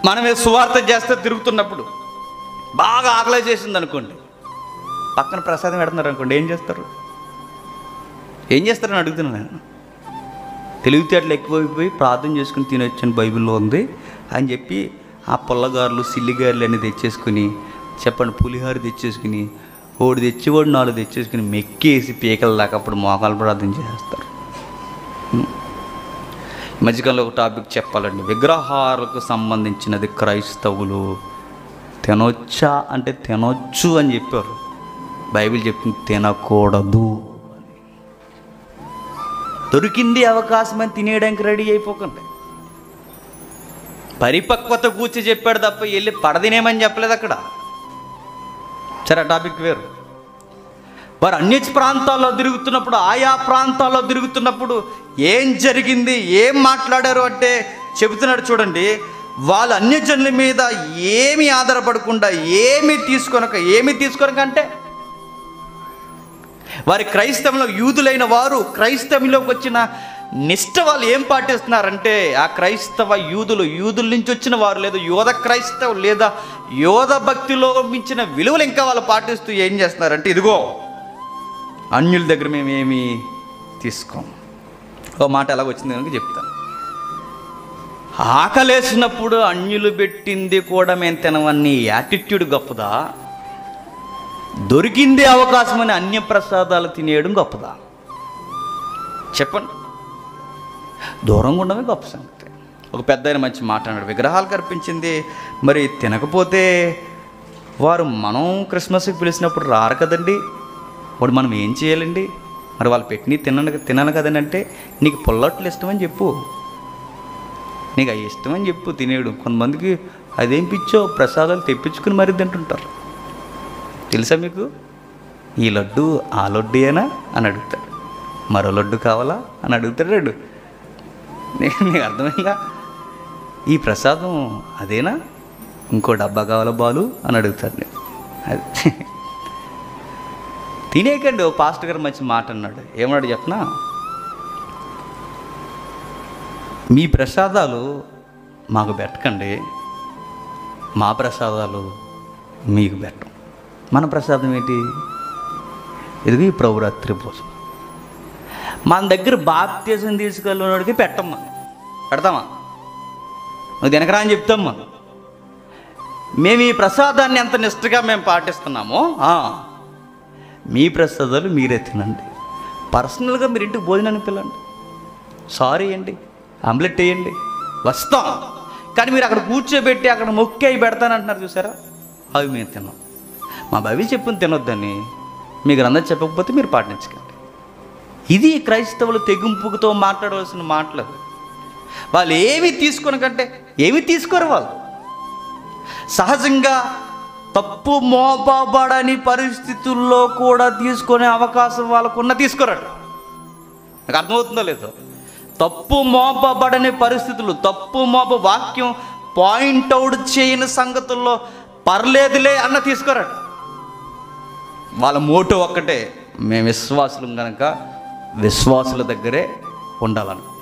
మనమే సువార్త చేస్తే తిరుగుతున్నప్పుడు బాగా ఆకలి చేసింది అనుకోండి పక్కన ప్రసాదం పెడుతున్నారు అనుకోండి ఏం చేస్తారు ఏం చేస్తారని అడుగుతున్నాను నేను తెలివితేటలు ఎక్కువైపోయి ప్రార్థన చేసుకుని తినొచ్చని బైబిల్లో ఉంది అని చెప్పి ఆ పుల్లగారులు సిల్లిగారులు అన్నీ తెచ్చేసుకుని చెప్పండి పులిహోర తెచ్చేసుకుని ఓడి తెచ్చేవాడు నాలుగు తెచ్చేసుకుని మెక్కేసి పీకల దాకా అప్పుడు మోకాలు ప్రార్థన చేస్తారు ఉం. ఈ మధ్యకాలంలో ఒక టాపిక్ చెప్పాలండి విగ్రహాలకు సంబంధించినది క్రైస్తవులు తినొచ్చా అంటే తినొచ్చు అని చెప్పారు బైబిల్ చెప్పింది తినకూడదు దొరికింది అవకాశం అని తినేయడానికి రెడీ అయిపోకండి పరిపక్వత కూర్చి చెప్పాడు తప్ప వెళ్ళి పడదినేమని చెప్పలేదు అక్కడ సరే ఆ టాపిక్ వేరు వారు అన్య ప్రాంతాల్లో తిరుగుతున్నప్పుడు ఆయా ప్రాంతాల్లో తిరుగుతున్నప్పుడు ఏం జరిగింది ఏం మాట్లాడారు అంటే చెబుతున్నాడు చూడండి వాళ్ళు అన్యజనుల మీద ఏమి ఆధారపడకుండా ఏమి తీసుకొనక ఏమి తీసుకొనక అంటే వారి క్రైస్తవంలో యూదులైన వారు క్రైస్తవంలోకి వచ్చిన నిష్ట వాళ్ళు ఏం పాటిస్తున్నారంటే ఆ క్రైస్తవ యూదులు యూదుల నుంచి వచ్చిన వారు లేదా యోధ క్రైస్తవ లేదా యోధ భక్తిలో మించిన విలువలు ఇంకా వాళ్ళు పాటిస్తూ ఏం చేస్తున్నారంటే ఇదిగో అన్యుల దగ్గర మేము ఏమి తీసుకోం ఓ మాట ఎలాగ వచ్చింది కనుక చెప్తాను ఆకలేసినప్పుడు అన్యులు పెట్టింది కూడా మేము తినవన్నీ యాటిట్యూడ్ గొప్పదా దొరికిందే అవకాశం అని అన్య ప్రసాదాలు తినేయడం గొప్పదా చెప్పండి దూరంగా ఉండడమే గొప్ప సంగతి ఒక పెద్ద ఆయన మంచి మాట్లాడాడు విగ్రహాలు కనిపించింది మరి తినకపోతే వారు మనం క్రిస్మస్కి పిలిచినప్పుడు రారు కదండి వాడు మనం ఏం చేయాలండి మరి వాళ్ళు పెట్టిన తినను తినను కదండి అంటే నీకు పుల్లట్లు ఇష్టమని చెప్పు నీకు అవి ఇష్టమని చెప్పు తినేయడం కొంతమందికి అదేం పిచ్చో ప్రసాదాలు తెప్పించుకుని మరీ తింటుంటారు తెలుసా మీకు ఈ లడ్డు ఆ లడ్డేనా అని అడుగుతాడు మరో లడ్డు కావాలా అని అడుగుతాడు నీకు నీకు అర్థమైందా ఈ ప్రసాదం అదేనా ఇంకో డబ్బా కావాలా బాలు అని అడుగుతాడు నేను అది తినేకండి ఓ పాస్టర్ గారు మంచి మాట అన్నాడు ఏమన్నాడు చెప్పనా మీ ప్రసాదాలు మాకు పెట్టకండి మా ప్రసాదాలు మీకు పెట్టం మన ప్రసాదం ఏంటి ఇది ఈ ప్రభురాత్రి భోజనం మన దగ్గర బాప్తీసం తీసుకెళ్ళినోడికి పెట్టమ్మా పెడతామా నువ్వు తినకరా అని చెప్తాం మనం మేము ఈ ప్రసాదాన్ని ఎంత నిష్ఠగా మేము పాటిస్తున్నామో ఆ, మీ ప్రసాదాలు మీరే తినండి పర్సనల్గా మీరు ఇంటికి భోజనానికి పిల్లండి సారీ అండి ఆమ్లెట్ వేయండి వస్తాం కానీ మీరు అక్కడ కూర్చోబెట్టి అక్కడ మొక్కి అవి పెడతానంటున్నారు చూసారా అవి మేము తిన్నాం మా బైబిల్ చెప్పుని తినొద్దని మీ గ్రంథం చెప్పకపోతే మీరు పాటించకండి ఇది క్రైస్తవులు తెగింపుతో మాట్లాడవలసిన మాటలు వాళ్ళు ఏమి తీసుకోనకంటే ఏమి తీసుకోరు వాళ్ళు సహజంగా తప్పు మోపబడని పరిస్థితుల్లో కూడా తీసుకునే అవకాశం వాళ్ళకున్న తీసుకోరట నాకు అర్థమవుతుందో లేదో తప్పు మోపబడని పరిస్థితులు తప్పు మోప వాక్యం పాయింట్అవుట్ చేయని సంగతుల్లో పర్లేదులే అన్న తీసుకోరట వాళ్ళ మోటో ఒక్కటే మేము విశ్వాసులం కనుక విశ్వాసుల దగ్గరే ఉండాలని